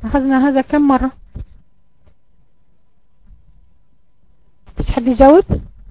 أخذنا هذا كم مرة مش حد يجاوب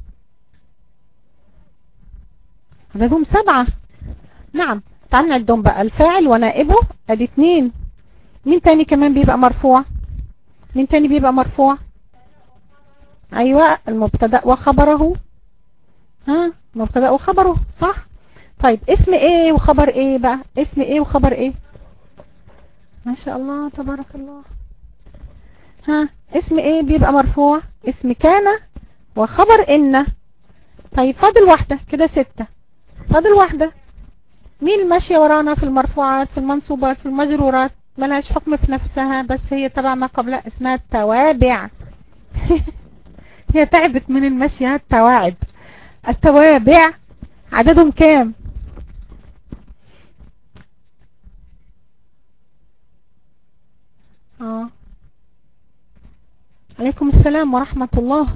عددهم سبعة نعم تعال نعدهم بقى الفاعل ونائبه ادي اتنين مين تاني كمان بيبقى مرفوع مين تاني بيبقى مرفوع ايوه المبتدا وخبره ها مبتدا وخبره صح طيب اسم ايه وخبر ايه بقى اسم ايه وخبر ايه ما شاء الله تبارك الله ها اسم ايه بيبقى مرفوع اسم كان وخبر ان طيب فاضل واحدة كده ستة فاضل واحدة مين ماشية ورانا في المرفوعات في المنصوبات في المجرورات ملهاش حكم في نفسها بس هي تبع ما قبلها اسمها التوابع هي تعبت من المشي التواعب التوابع عددهم كام اه عليكم السلام ورحمة الله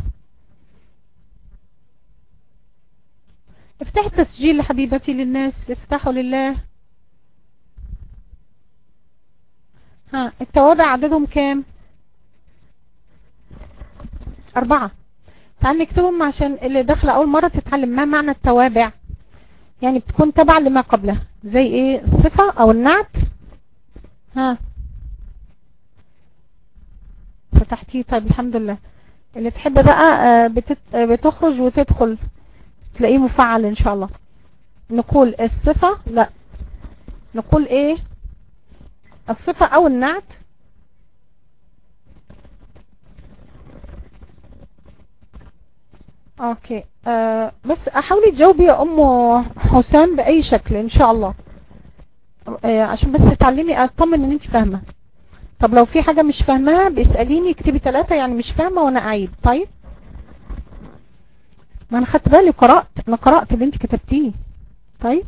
افتح التسجيل حبيبتي للناس افتحوا لله ها التوابع عددهم كام أربعة تعال نكتبهم عشان اللي داخله أول مرة تتعلم ما معنى التوابع يعني بتكون تبع لما قبلها زي ايه الصفة أو النعت ها فتحتيه طيب الحمد لله اللي تحب بقى بتت... بتخرج وتدخل تلاقيه مفعل ان شاء الله نقول الصفة لا نقول ايه الصفة او النعت اوكي آه بس احاولي تجاوبي يا ام حسام باي شكل ان شاء الله آه عشان بس تتعلمي اطمن ان انت فاهمه طب لو في حاجة مش فاهماها بيسأليني اكتبي ثلاثة يعني مش فاهمة وانا اعيد طيب ما انا خدت بالي قرأت انا قرأت اللي انت كتبتيه طيب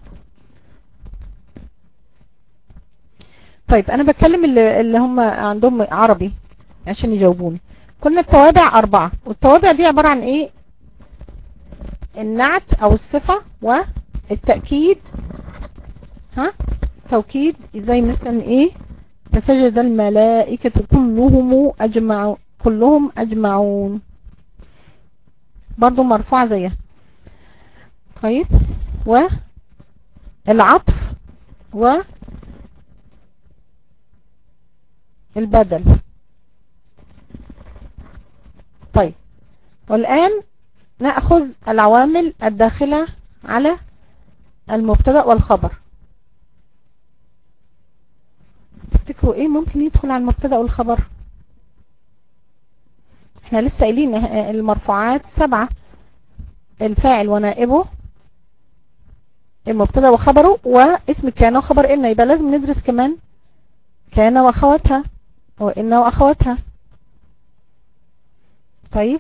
طيب انا بتكلم اللي, اللي هم عندهم عربي عشان يجاوبوني كنا التوابع اربعة والتوابع دي عبارة عن ايه النعت او الصفة والتأكيد ها توكيد زي مثلا ايه فسجد الملائكة كلهم أجمعون كلهم أجمعون برضو مرفوع زيها طيب والعطف و البدل طيب والآن نأخذ العوامل الداخلة على المبتدأ والخبر تفتكروا ايه ممكن يدخل على المبتدا والخبر احنا لسه قايلين المرفوعات سبعة الفاعل ونائبه المبتدا وخبره واسم كان وخبر ان يبقى لازم ندرس كمان كان واخواتها وان واخواتها طيب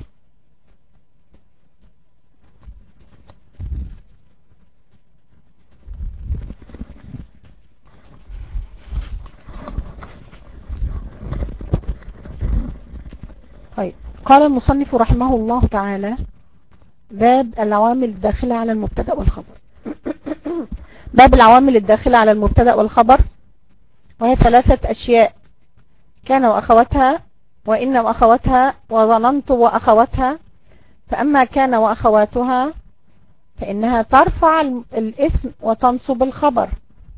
طيب قال المصنف رحمه الله تعالى باب العوامل الداخلة على المبتدا والخبر باب العوامل الداخلة على المبتدا والخبر وهي ثلاثة أشياء كان وأخواتها وإن وأخواتها وظننت وأخواتها فأما كان وأخواتها فإنها ترفع الاسم وتنصب الخبر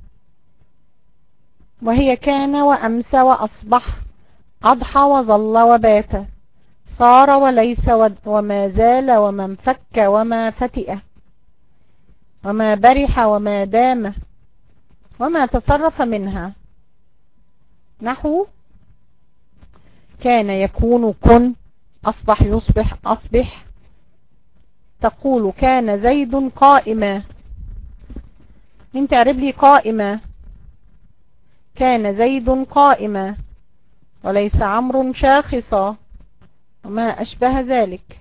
وهي كان وأمسى وأصبح أضحى وظل وبات صار وليس وما زال وما انفك وما فتئ وما برح وما دام وما تصرف منها نحو كان يكون كن أصبح يصبح أصبح تقول كان زيد قائما انت عرب لي قائما كان زيد قائما وليس عمرو شاخصا وما أشبه ذلك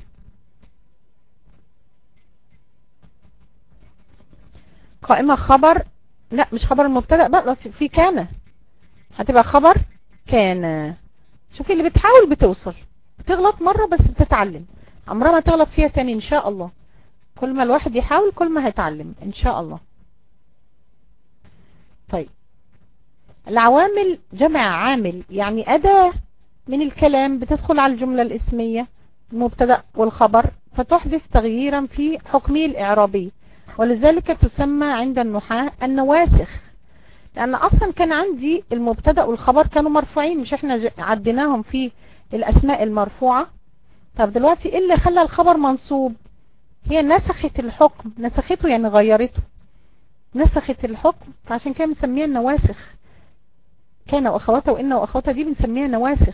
قائمة خبر لا مش خبر المبتدأ بقى في كان هتبقى خبر كان شوفي اللي بتحاول بتوصل بتغلط مرة بس بتتعلم عمرها ما تغلط فيها تاني ان شاء الله كل ما الواحد يحاول كل ما هيتعلم ان شاء الله طيب العوامل جمع عامل يعني أداة من الكلام بتدخل على الجملة الاسمية المبتدا والخبر فتحدث تغييرا في حكمه الإعرابي ولذلك تسمى عند النحاة النواسخ لأن أصلا كان عندي المبتدا والخبر كانوا مرفوعين مش احنا عديناهم في الأسماء المرفوعة طب دلوقتي ايه اللي خلى الخبر منصوب هي نسخت الحكم نسخته يعني غيرته نسخت الحكم فعشان كده بنسميها النواسخ كان واخواتها وان واخواتها دي بنسميها نواسخ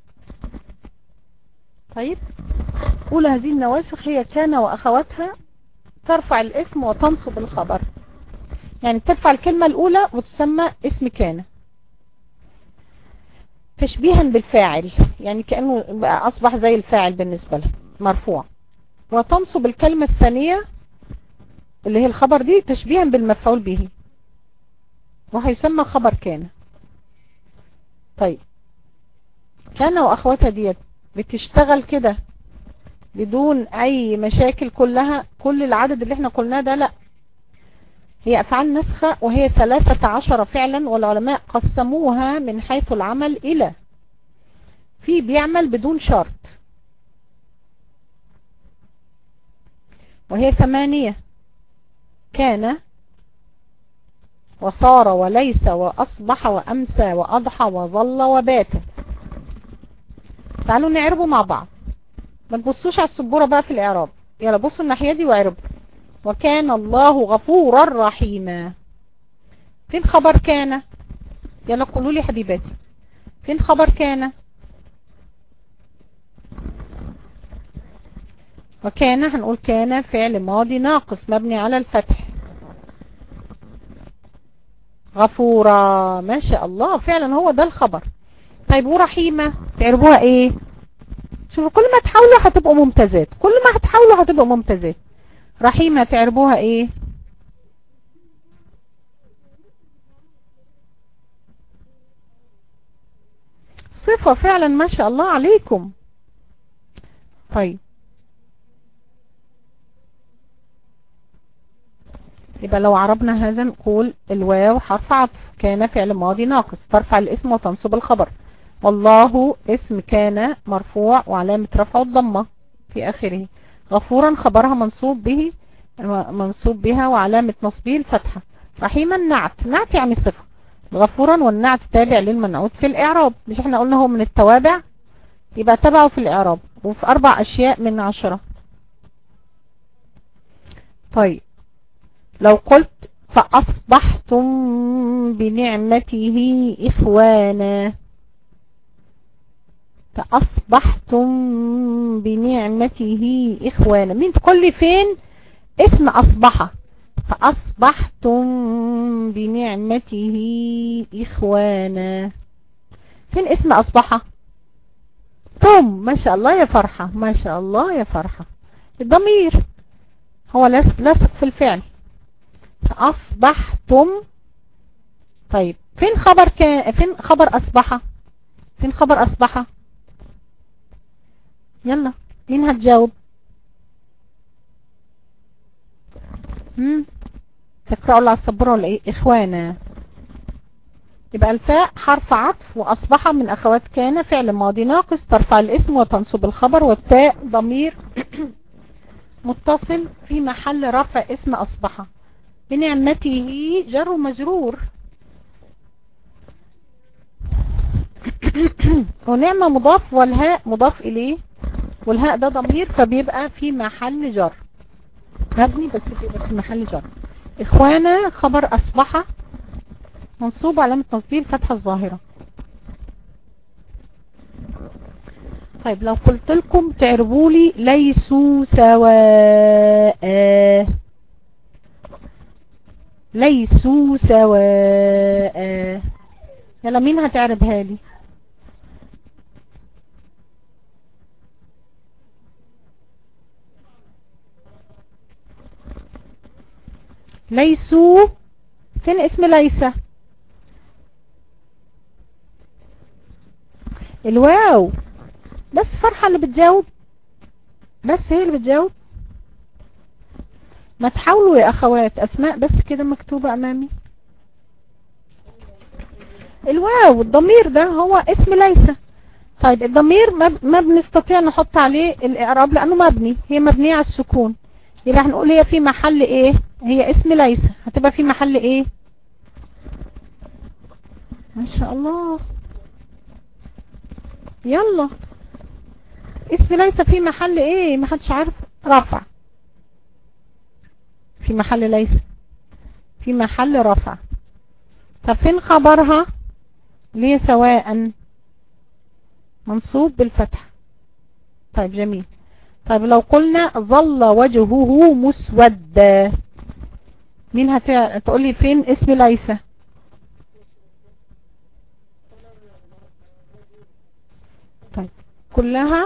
طيب اولى هذه النواسخ هي كان واخواتها ترفع الاسم وتنصب الخبر يعني ترفع الكلمة الاولى وتسمى اسم كان تشبيها بالفاعل يعني كأنه بقى اصبح زي الفاعل بالنسبة له مرفوع وتنصب الكلمة الثانية اللي هي الخبر دي تشبيها بالمفعول به وهيسمى خبر كان طيب كان واخواتها ديت بتشتغل كده بدون اي مشاكل كلها كل العدد اللي احنا قلناه ده لا هي افعال نسخة وهي ثلاثة عشر فعلا والعلماء قسموها من حيث العمل الى في بيعمل بدون شرط وهي ثمانية كان وصار وليس وأصبح وأمسى وأضحى وظل وبات تعالوا نعربه مع بعض ما تبصوش على السبورة بقى في الإعراب يلا بصوا الناحية دي واعربوا وكان الله غفورا رحيما فين خبر كان يلا قولوا لي حبيباتي فين خبر كان وكان هنقول كان فعل ماضي ناقص مبني على الفتح غفورا ما شاء الله فعلا هو ده الخبر طيب ورحيمة تعرفوها ايه شوفوا كل ما تحاولوا هتبقوا ممتازات كل ما هتحاولوا هتبقوا ممتازات رحيمة تعرفوها ايه صفة فعلا ما شاء الله عليكم طيب يبقى لو عربنا هذا نقول الواو حرف عطف كان فعل ماضي ناقص ترفع الاسم وتنصب الخبر والله اسم كان مرفوع وعلامة رفعه الضمة في آخره غفورا خبرها منصوب به منصوب بها وعلامة نصبه الفتحة رحيما نعت نعت يعني صفة غفورا والنعت تابع للمنعوت في الإعراب مش احنا قلنا هو من التوابع يبقى تبعه في الإعراب وفي أربع أشياء من عشرة طيب لو قلت فأصبحتم بنعمته إخوانا فأصبحتم بنعمته إخوانا مين تقول لي فين اسم أصبح فأصبحتم بنعمته إخوانا فين اسم أصبح تم ما شاء الله يا فرحة ما شاء الله يا فرحة الضمير هو لصق في الفعل فأصبحتم طيب فين خبر كان فين خبر أصبح فين خبر أصبح يلا مين هتجاوب امم تقرأوا على السبورة ولا ايه اخوانا يبقى الفاء حرف عطف واصبح من اخوات كان فعل ماضي ناقص ترفع الاسم وتنصب الخبر والتاء ضمير متصل في محل رفع اسم اصبح بنعمته جر ومجرور ونعمة مضاف والهاء مضاف اليه والهاء ده ضمير فبيبقى في محل جر مبني بس بيبقى في محل جر اخوانا خبر اصبح منصوب علامة نصبيه الفتحة الظاهرة طيب لو قلت لكم تعربوا لي ليسوا سواء ليسوا سواء يلا مين هتعربها لي ليسوا فين اسم ليس الواو بس فرحة اللي بتجاوب بس هي اللي بتجاوب ما تحاولوا يا اخوات اسماء بس كده مكتوبة امامي الواو الضمير ده هو اسم ليس طيب الضمير ما بنستطيع نحط عليه الاعراب لانه مبني هي مبنية على السكون يبقى هنقول هي في محل ايه هي اسم ليس هتبقى في محل ايه ما شاء الله يلا اسم ليس في محل ايه ما حدش عارف رفع في محل ليس في محل رفع طب فين خبرها ليه سواء منصوب بالفتح طيب جميل طيب لو قلنا ظل وجهه مسودا مين هتقول لي فين اسم ليس طيب كلها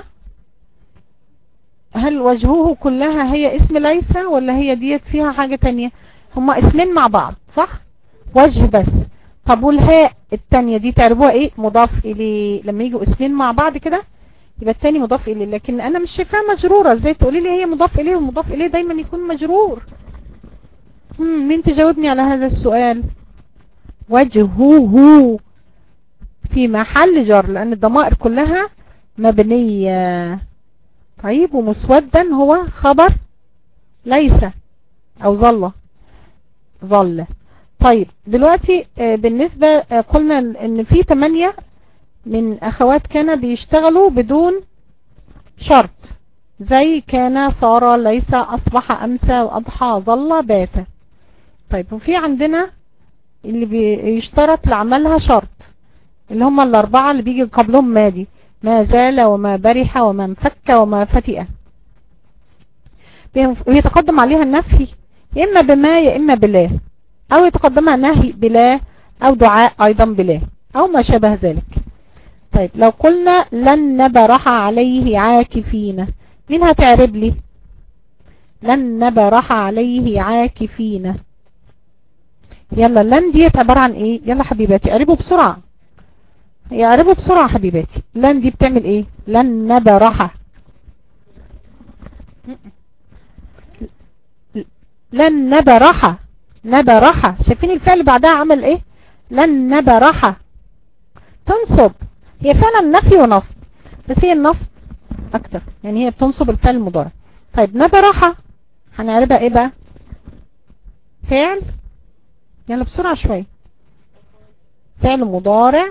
هل وجهه كلها هي اسم ليس ولا هي ديت فيها حاجة تانية هما اسمين مع بعض صح وجه بس طب والهاء التانية دي تعرفوها ايه مضاف اليه لما يجوا اسمين مع بعض كده يبقى التاني مضاف اليه لكن انا مش شايفاها مجرورة ازاي تقولي لي هي مضاف اليه والمضاف اليه دايما يكون مجرور هم مين تجاوبني على هذا السؤال وجهه في محل جر لان الضمائر كلها مبنية طيب ومسودا هو خبر ليس او ظل ظل طيب دلوقتي بالنسبة قلنا ان في تمانية من اخوات كان بيشتغلوا بدون شرط زي كان صار ليس اصبح امسى واضحى ظل بات طيب وفي عندنا اللي بيشترط لعملها شرط اللي هم الاربعة اللي بيجي قبلهم مادي ما زال وما برح وما انفك وما فتئ بيتقدم عليها النفي يا اما بما يا اما بلا او يتقدمها نهي بلا او دعاء ايضا بلا او ما شابه ذلك طيب لو قلنا لن نبرح عليه عاكفين مين هتعرب لي لن نبرح عليه عاكفين يلا لن ديت عبارة عن ايه يلا حبيباتي قربوا بسرعة يعربوا بسرعة حبيباتي لن دي بتعمل ايه لن نبرح لن نبرح نبرح شايفين الفعل بعدها عمل ايه لن نبرح تنصب هي فعلا نفي ونصب بس هي النصب اكتر يعني هي بتنصب الفعل المضارع طيب نبرح هنعربها ايه بقى فعل يلا بسرعة شوية فعل مضارع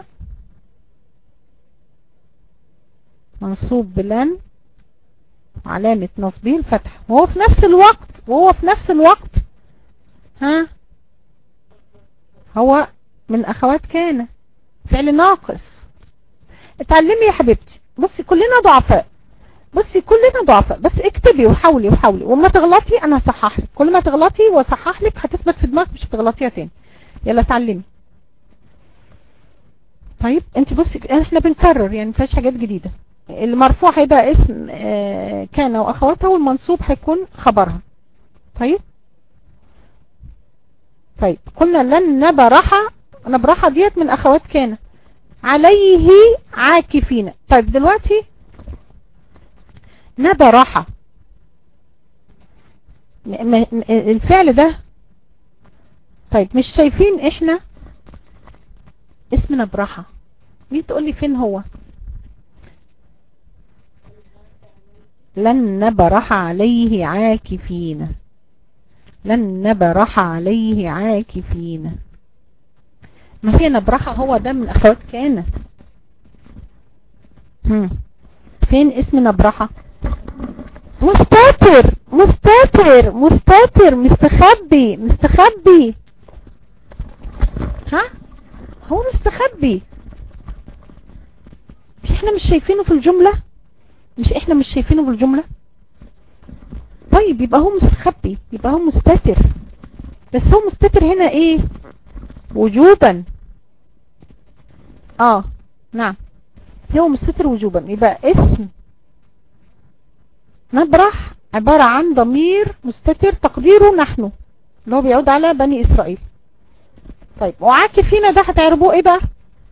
منصوب بلن علامة نصبه الفتح وهو في نفس الوقت وهو في نفس الوقت ها هو من اخوات كان فعل ناقص اتعلمي يا حبيبتي بصي كلنا ضعفاء بصي كلنا ضعفاء بس اكتبي وحاولي وحاولي وما تغلطي انا هصحح لك كل ما تغلطي واصحح لك هتثبت في دماغك مش هتغلطيها تاني يلا اتعلمي طيب انت بصي احنا بنكرر يعني مفيهاش حاجات جديده المرفوع هيبقى اسم كان واخواتها والمنصوب هيكون خبرها طيب طيب قلنا لن نبرح نبرح ديت من اخوات كان عليه عاكفين طيب دلوقتي نبرح الفعل ده طيب مش شايفين احنا اسم نبرحة مين تقول لي فين هو لن نبرح عليه عاكفين لن نبرح عليه عاكفين ما هي نبرحة هو ده من اخوات كان فين اسم نبرحة مستتر مستتر مستتر مستخبي مستخبي ها هو مستخبي مش احنا مش شايفينه في الجملة مش احنا مش شايفينه في الجملة طيب يبقى هو مستخبي يبقى هو مستتر بس هو مستتر هنا ايه وجوبا اه نعم هو مستتر وجوبا يبقى اسم نبرح عبارة عن ضمير مستتر تقديره نحن اللي هو بيعود على بني اسرائيل طيب وعاكفين ده هتعربوه ايه بقى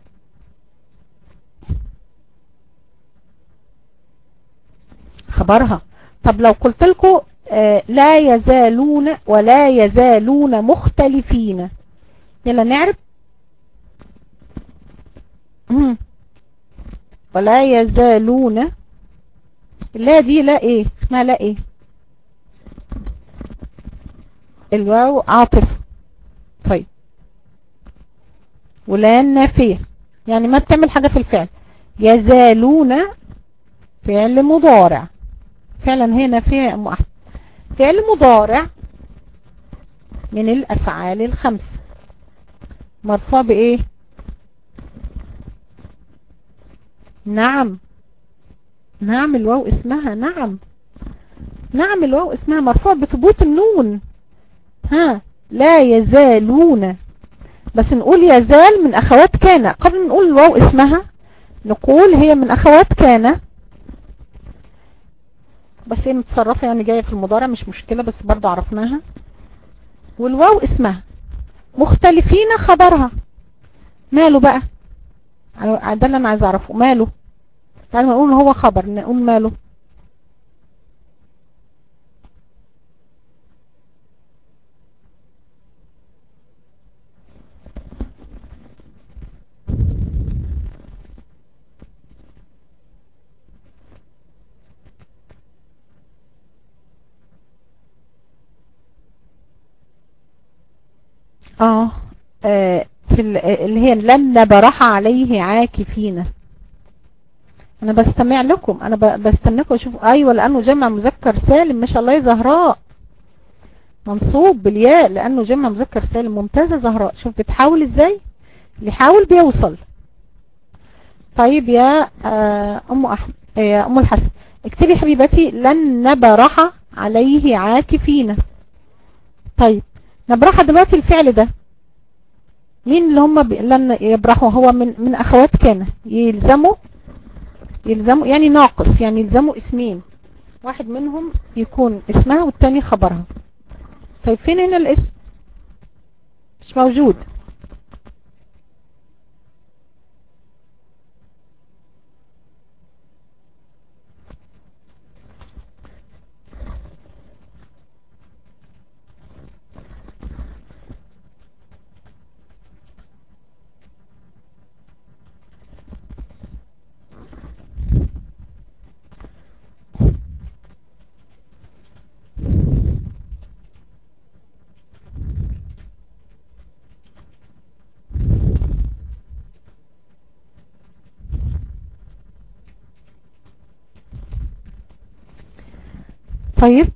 خبرها طب لو قلت لكم آه لا يزالون ولا يزالون مختلفين يلا نعرف مم. ولا يزالون لا دي لا ايه اسمها لا ايه الواو عاطف طيب ولا نافية يعني ما بتعمل حاجة في الفعل يزالون فعل مضارع فعلا هي نافية يا ام احمد فعل مضارع من الافعال الخمس مرفوع بايه نعم نعم الواو اسمها نعم نعم الواو اسمها مرفوع بثبوت النون ها لا يزالون بس نقول يزال من اخوات كان قبل نقول الواو اسمها نقول هي من اخوات كان بس هي متصرفة يعني جاية في المضارع مش مشكلة بس برضو عرفناها والواو اسمها مختلفين خبرها ماله بقى ده اللي انا عايز اعرفه ماله بعد ما نقول هو خبر نقول ماله اه آه، في ال- اللي هي لن نبرح عليه عاكفين انا بستمع لكم انا ب- بستناكم اشوف ايوه لانه جمع مذكر سالم ما شاء الله يا زهراء منصوب بالياء لانه جمع مذكر سالم ممتازه زهراء شوف بتحاول ازاي اللي يحاول بيوصل طيب يا آه، ام احمد يا ام الحسن اكتبي حبيبتي لن نبرح عليه عاكفين طيب نبرح دلوقتي الفعل ده مين اللي هم ب... لن يبرحوا هو من من اخوات كان يلزموا يلزموا يعني ناقص يعني يلزموا اسمين واحد منهم يكون اسمها والتاني خبرها طيب فين هنا الاسم مش موجود طيب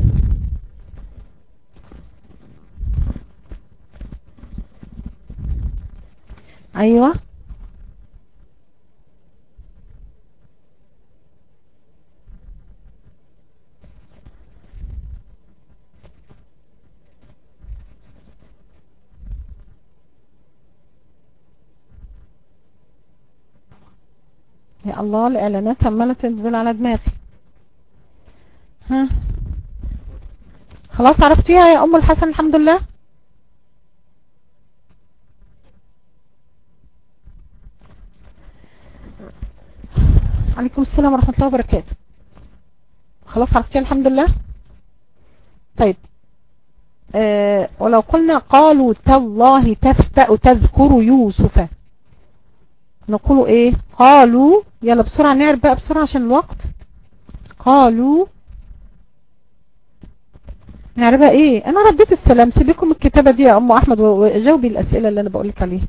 ايوه يا الله الاعلانات عماله تنزل على دماغي ها خلاص عرفتيها يا ام الحسن الحمد لله عليكم السلام ورحمة الله وبركاته خلاص عرفتيها الحمد لله طيب آه ولو قلنا قالوا تالله تفتأ تذكر يوسف نقول ايه قالوا يلا بسرعة نعرف بقى بسرعة عشان الوقت قالوا نعرفها ايه انا رديت السلام سيبكم الكتابة دي يا ام احمد وجاوبي الاسئلة اللي انا بقولك عليها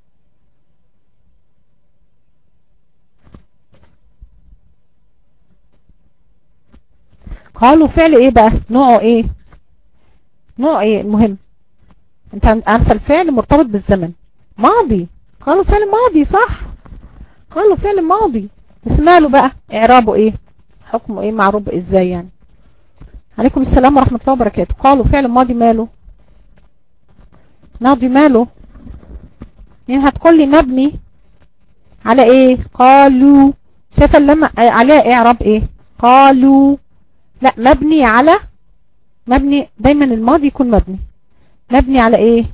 قالوا فعل ايه بقى نوعه ايه نوع ايه المهم انت عارفه الفعل مرتبط بالزمن ماضي قالوا فعل ماضي صح قالوا فعل ماضي بس ماله بقى اعرابه ايه حكمه ايه معروب ازاي يعني عليكم السلام ورحمة الله وبركاته قالوا فعل ماضي ماله ماضي ماله يعني هتقول لي مبني على ايه قالوا شايفه لما عليها اعراب ايه قالوا لا مبني على مبني دايما الماضي يكون مبني مبني على ايه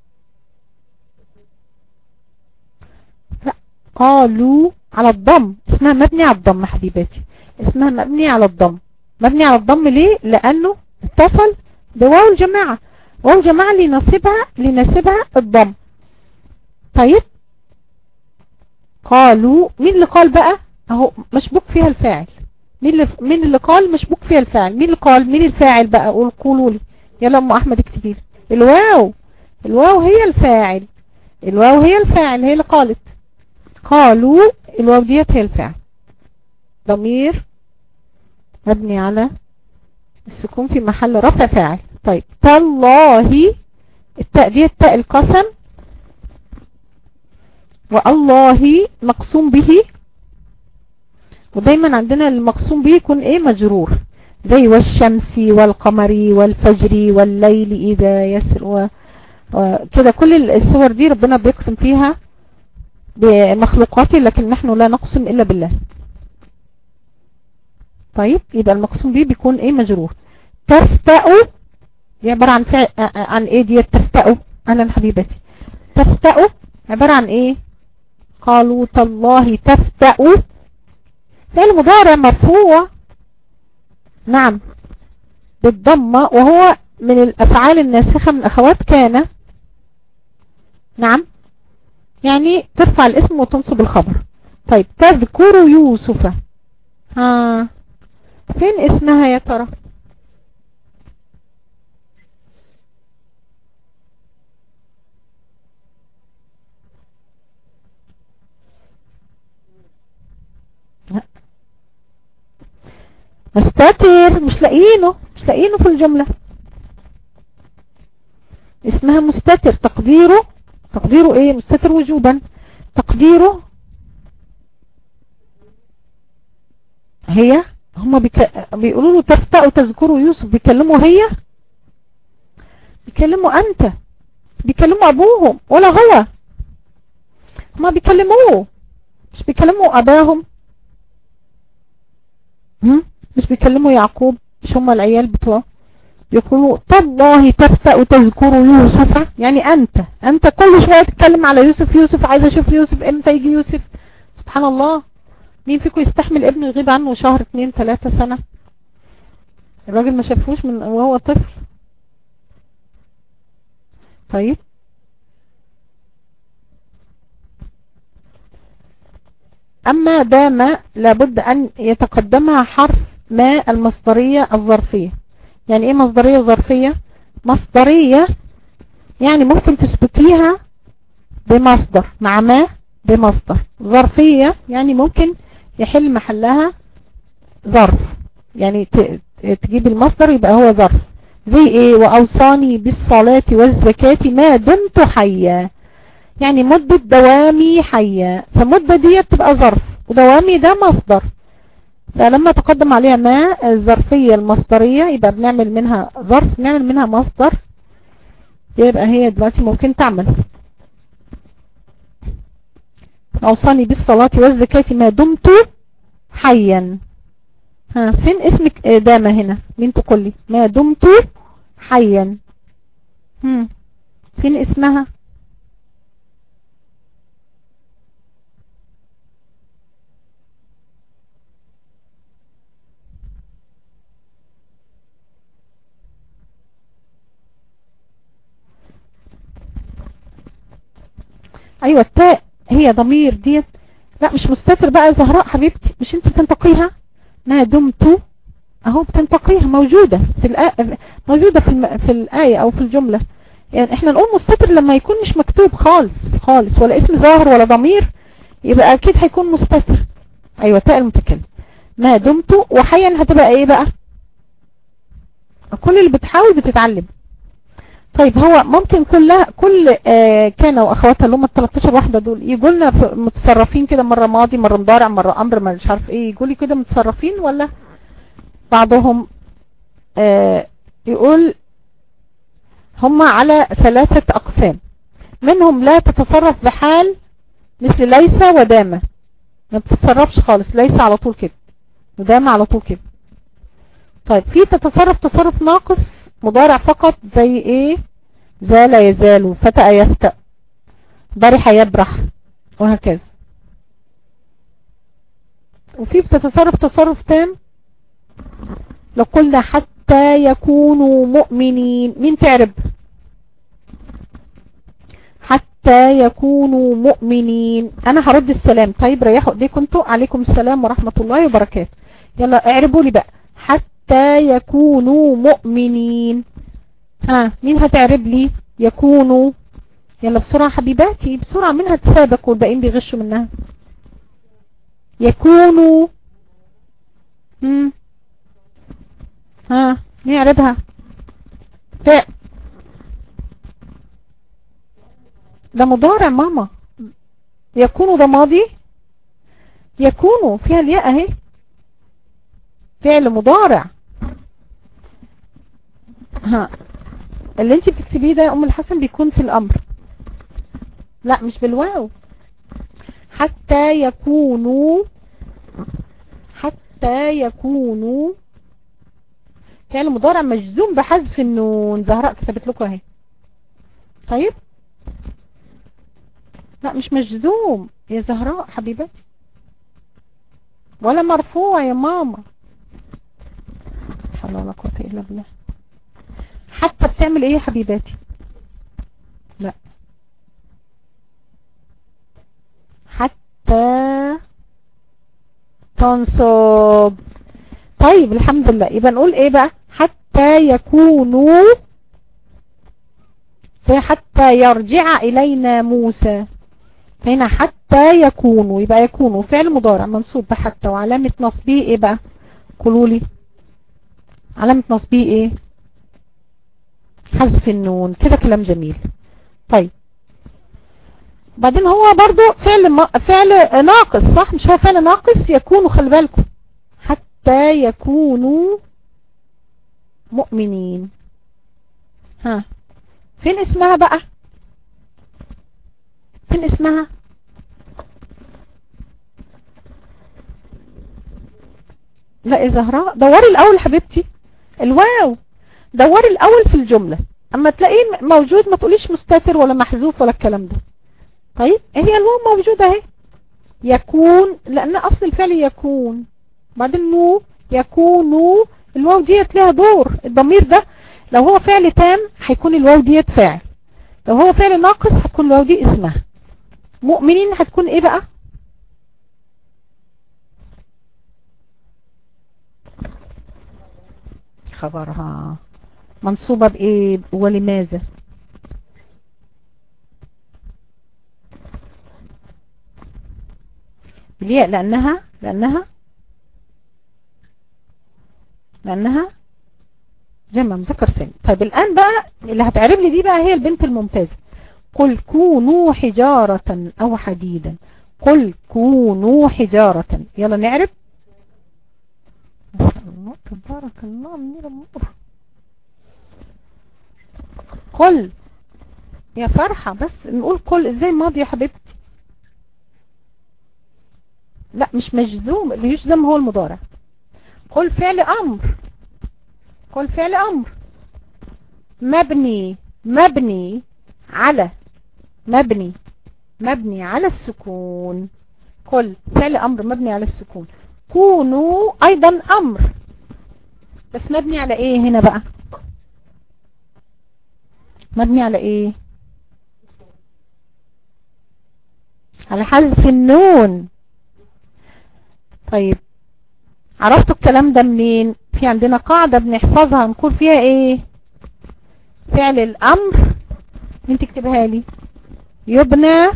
لا قالوا على الضم اسمها مبني على الضم حبيباتي اسمها مبني على الضم مبني على الضم ليه لانه اتصل بواو الجماعة واو الجماعة لنصبها لنصبها الضم طيب قالوا مين اللي قال بقى اهو مشبوك فيها الفاعل مين اللي مين اللي قال مشبوك فيها الفاعل مين اللي قال مين الفاعل بقى قول قولوا لي يلا ام احمد اكتبي لي الواو الواو هي الفاعل الواو هي الفاعل هي اللي قالت قالوا الواو ديت هي الفاعل ضمير مبني على السكون في محل رفع فاعل طيب تالله التاء دي التاء القسم والله مقسوم به ودايما عندنا المقسوم به يكون ايه مجرور زي والشمس والقمر والفجر والليل اذا يسر و... كده كل الصور دي ربنا بيقسم فيها بمخلوقاته لكن نحن لا نقسم الا بالله طيب يبقى المقسوم به بيكون ايه مجرور تفتأ دي عبارة عن فعل عن ايه دي تفتأ اهلا حبيبتي تفتأ عبارة عن ايه قالوا تالله تفتأ فعل مضارع مرفوع نعم بالضمة وهو من الافعال الناسخة من اخوات كان نعم يعني ترفع الاسم وتنصب الخبر طيب تذكر يوسف ها فين اسمها يا ترى مستتر مش لاقينه مش لاقينه في الجملة اسمها مستتر تقديره تقديره ايه مستتر وجوبا تقديره هي هما بيك... بيقولوا له تفتأوا تذكروا يوسف بيكلموا هي بيكلموا انت بيكلموا ابوهم ولا هو هما بيكلموه مش بيكلموا اباهم هم؟ مش بيكلموا يعقوب مش هما العيال بتوعه يقولوا تالله تفتأ تذكر يوسف يعني انت انت كل شوية تتكلم على يوسف يوسف عايز اشوف يوسف امتى يجي يوسف سبحان الله مين فيكم يستحمل ابنه يغيب عنه شهر اتنين تلاتة سنة الراجل ما شافوش من وهو طفل طيب اما دام لابد ان يتقدمها حرف ما المصدرية الظرفية يعني ايه مصدرية ظرفية مصدرية يعني ممكن تثبتيها بمصدر مع ما بمصدر ظرفية يعني ممكن يحل محلها ظرف يعني تجيب المصدر يبقى هو ظرف زي ايه واوصاني بالصلاة والزكاة ما دمت حيا يعني مدة دوامي حيا فمدة دي تبقى ظرف ودوامي ده مصدر فلما تقدم عليها ما الظرفية المصدرية يبقى بنعمل منها ظرف نعمل منها مصدر يبقى هي دلوقتي ممكن تعمل أوصاني بالصلاة والزكاة ما دمت حيا ها فين اسمك دامة هنا مين تقول لي ما دمت حيا هم فين اسمها ايوه التاء هي ضمير ديت لا مش مستتر بقى زهراء حبيبتي مش انت بتنتقيها ما دمت اهو بتنتقيها موجودة في الآية موجودة في, الم... في الآية او في الجملة يعني احنا نقول مستتر لما يكون مش مكتوب خالص خالص ولا اسم ظاهر ولا ضمير يبقى اكيد هيكون مستتر ايوه تاء المتكلم ما دمت وحيا هتبقى ايه بقى كل اللي بتحاول بتتعلم طيب هو ممكن كلها كل آه كان واخواتها اللي هم ال 13 واحده دول يجوا لنا متصرفين كده مره ماضي مره مضارع مره امر ما مش عارف ايه يجوا لي كده متصرفين ولا بعضهم آه يقول هم على ثلاثه اقسام منهم لا تتصرف بحال مثل ليس ودامه ما بتتصرفش خالص ليس على طول كده ودامه على طول كده طيب في تتصرف تصرف ناقص مضارع فقط زي ايه زال يزال فتأ يفتأ برح يبرح وهكذا وفي بتتصرف تصرف تام لو قلنا حتى يكونوا مؤمنين مين تعرب حتى حتى يكونوا مؤمنين انا هرد السلام طيب ريحوا ايديكم انتوا عليكم السلام ورحمة الله وبركاته يلا اعربوا لي بقى حتى يكونوا مؤمنين ها مين هتعرب لي يكونوا يلا بسرعة حبيباتي بسرعة مين هتسابق والباقيين بيغشوا منها يكونوا مم. ها نعربها فاء ده مضارع ماما يكون ده ماضي يكون فيها الياء اهي فعل مضارع ها اللي انت بتكتبيه ده يا ام الحسن بيكون في الامر لا مش بالواو حتى يكونوا حتى يكونوا فعل مضارع مجزوم بحذف النون زهراء كتبت لكم اهي طيب لا مش مجزوم يا زهراء حبيبتي ولا مرفوع يا ماما حول ولا قوه الا بالله حتى بتعمل ايه يا حبيباتي لا حتى تنصب طيب الحمد لله يبقى نقول ايه بقى حتى يكونوا زي حتى يرجع الينا موسى هنا حتى يكونوا يبقى يكونوا فعل مضارع منصوب بحتى وعلامة نصبه ايه بقى قولوا لي علامة نصبه ايه حذف النون كده كلام جميل طيب بعدين هو برضو فعل ما فعل ناقص صح مش هو فعل ناقص يكونوا خلي بالكم حتى يكونوا مؤمنين ها فين اسمها بقى فين اسمها لا يا زهراء دوري الاول حبيبتي الواو دوري الاول في الجملة اما تلاقيه موجود ما تقوليش مستتر ولا محذوف ولا الكلام ده طيب هي الواو موجودة اهي يكون لان اصل الفعل يكون بعدين نو يكونوا الواو ديت لها دور الضمير ده لو هو فعل تام هيكون الواو ديت فاعل لو هو فعل ناقص هتكون الواو دي اسمها مؤمنين هتكون ايه بقى خبرها منصوبة بايه ولماذا بالياء لانها لانها لانها جمع مذكر سالم طيب الان بقى اللي هتعرب لي دي بقى هي البنت الممتازة قل كونوا حجارة او حديدا قل كونوا حجارة يلا نعرب تبارك الله منير النور قل يا فرحة بس نقول قل ازاي ماضي يا حبيبتي لا مش مجزوم اللي يجزم هو المضارع قل فعل امر قل فعل امر مبني مبني على مبني مبني على السكون قل فعل امر مبني على السكون كونوا ايضا امر بس مبني على ايه هنا بقى مبني على ايه على حذف النون طيب عرفتوا الكلام ده منين في عندنا قاعدة بنحفظها نقول فيها ايه فعل الامر مين تكتبها لي يبنى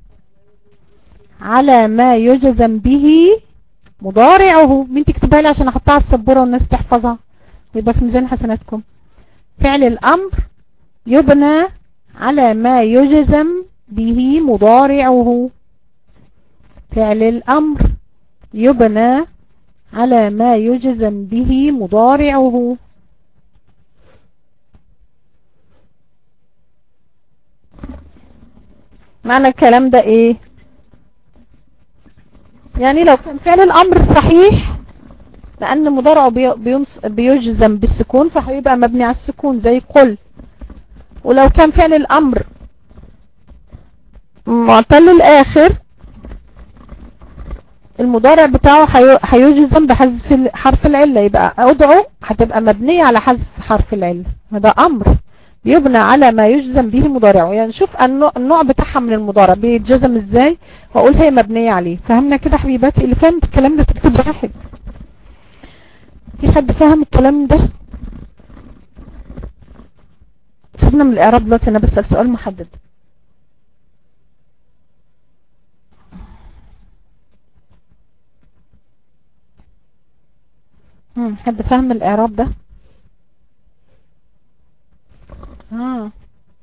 على ما يجزم به مضارعه مين تكتبها لي عشان احطها على السبورة والناس تحفظها ويبقى في ميزان حسناتكم فعل الامر يبنى على ما يجزم به مضارعه فعل الامر يبنى على ما يجزم به مضارعه معنى الكلام ده ايه يعني لو كان فعل الامر صحيح لان مضارعه بيجزم بالسكون فهيبقى مبني على السكون زي قل ولو كان فعل الامر معتل الاخر المضارع بتاعه هيجزم بحذف حرف العلة يبقى ادعو هتبقى مبنية على حذف حرف العلة هذا امر يبنى على ما يجزم به مضارعه يعني شوف النوع بتاعها من المضارع بيتجزم ازاي واقول هي مبنية عليه فهمنا كده حبيباتي اللي فهم الكلام ده تكتب واحد في حد فهم الكلام ده سيبنا من الاعراب دلوقتي انا بسأل سؤال محدد حد فهم الاعراب ده اه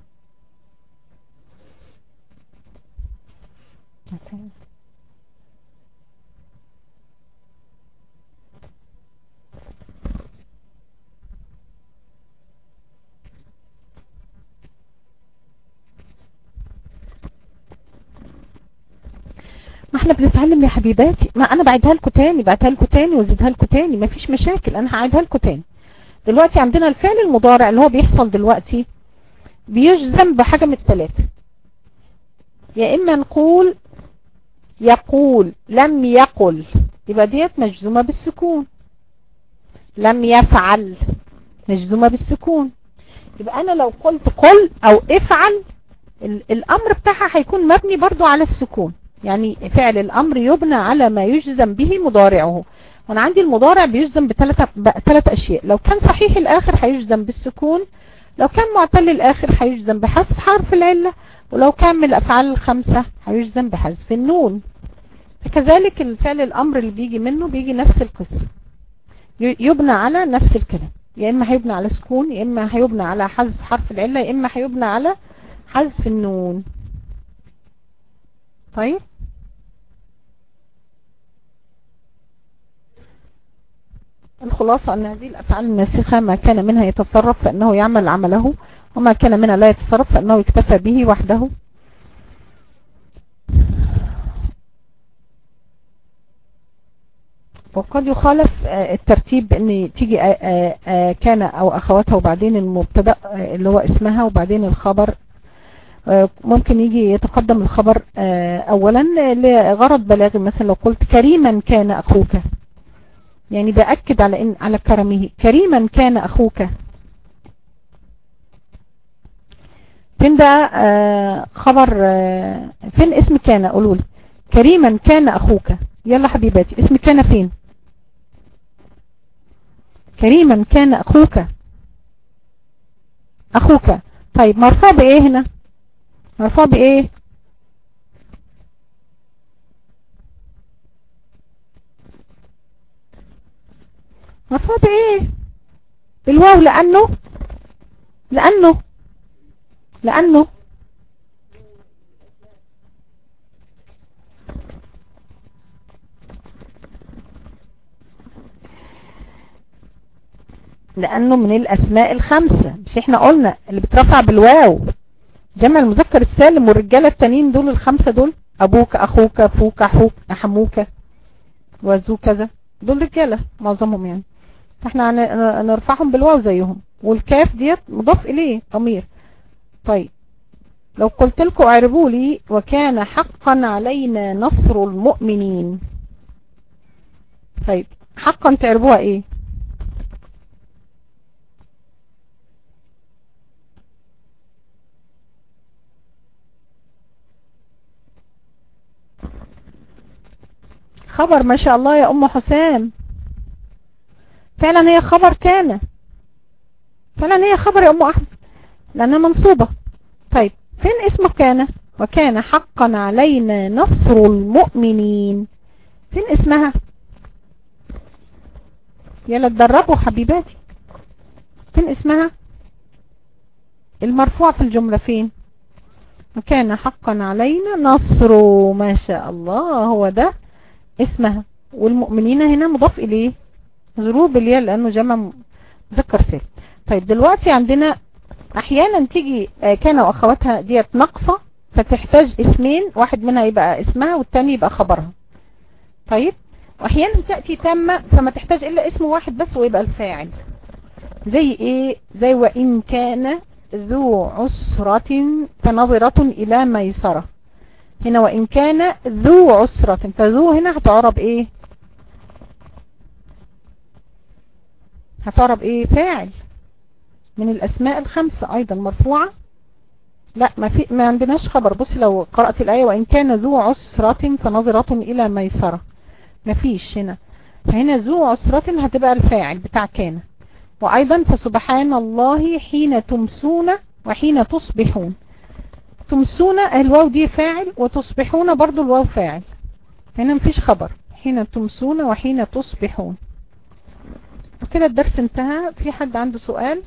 ما احنا بنتعلم يا حبيباتي ما انا بعيدها لكم تاني بعيدها لكم تاني وازيدها لكم تاني ما فيش مشاكل انا هعيدها لكم تاني دلوقتي عندنا الفعل المضارع اللي هو بيحصل دلوقتي بيجزم بحاجة من الثلاثة يا اما نقول يقول لم يقل يبقى ديت مجزومة بالسكون لم يفعل مجزومة بالسكون يبقى انا لو قلت قل او افعل الامر بتاعها هيكون مبني برضو على السكون يعني فعل الامر يبنى على ما يجزم به مضارعه وانا عندي المضارع بيجزم بثلاث ثلاث اشياء لو كان صحيح الاخر هيجزم بالسكون لو كان معتل الاخر هيجزم بحذف حرف العلة ولو كان من الافعال الخمسة هيجزم بحذف النون فكذلك الفعل الامر اللي بيجي منه بيجي نفس القصة يبنى على نفس الكلام يا اما هيبنى على سكون يا اما هيبنى على حذف حرف العلة يا اما هيبنى على حذف النون طيب الخلاصة أن هذه الأفعال الناسخة ما كان منها يتصرف فإنه يعمل عمله وما كان منها لا يتصرف فإنه يكتفى به وحده وقد يخالف الترتيب ان تيجي كان او اخواتها وبعدين المبتدا اللي هو اسمها وبعدين الخبر ممكن يجي يتقدم الخبر اولا لغرض بلاغي مثلا لو قلت كريما كان اخوك يعني بأكد على إن على كرمه كريما كان أخوك فين بقى آه خبر آه فين اسم كان قولوا لي كريما كان أخوك يلا حبيباتي اسم كان فين كريما كان أخوك أخوك طيب مرفوع بإيه هنا مرفوع بإيه مرفوع بايه بالواو لانه لانه لانه لانه من الاسماء الخمسة مش احنا قلنا اللي بترفع بالواو جمع المذكر السالم والرجالة التانيين دول الخمسة دول ابوك اخوك فوك احوك احموك وزو كذا دول رجالة معظمهم يعني فاحنا نرفعهم بالواو زيهم والكاف ديت مضاف اليه ضمير طيب لو قلت لكم اعربوا لي وكان حقا علينا نصر المؤمنين طيب حقا تعربوها ايه خبر ما شاء الله يا ام حسام فعلا هي خبر كان فعلا هي خبر يا ام احمد لانها منصوبة طيب فين اسمه كان وكان حقا علينا نصر المؤمنين فين اسمها يلا تدربوا حبيباتي فين اسمها المرفوع في الجملة فين وكان حقا علينا نصر ما شاء الله هو ده اسمها والمؤمنين هنا مضاف اليه ظروف بالياء لانه جمع مذكر سالم طيب دلوقتي عندنا احيانا تيجي كان واخواتها ديت ناقصه فتحتاج اسمين واحد منها يبقى اسمها والتاني يبقى خبرها طيب واحيانا تأتي تامة فما تحتاج الا اسم واحد بس ويبقى الفاعل زي ايه زي وان كان ذو عسرة فنظرة الى ميسرة هنا وان كان ذو عسرة فذو هنا هتعرب ايه هتعرب ايه فاعل من الأسماء الخمسة أيضا مرفوعة لا ما في ما عندناش خبر بصي لو قرأت الآية وإن كان ذو عسرة فنظرة إلى ميسرة ما فيش هنا فهنا ذو عسرة هتبقى الفاعل بتاع كان وأيضا فسبحان الله حين تمسون وحين تصبحون تمسون الواو دي فاعل وتصبحون برضو الواو فاعل هنا مفيش خبر حين تمسون وحين تصبحون وكده الدرس انتهى في حد عنده سؤال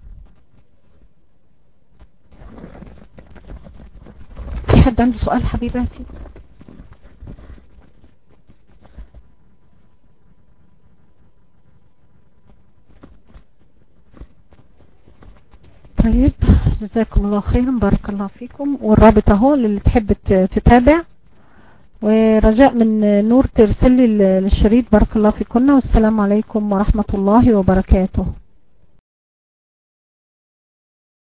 في حد عنده سؤال حبيباتي طيب جزاكم الله خيرا بارك الله فيكم والرابط اهو اللي تحب تتابع ورجاء من نور ترسل لي الشريط بارك الله فيكم والسلام عليكم ورحمة الله وبركاته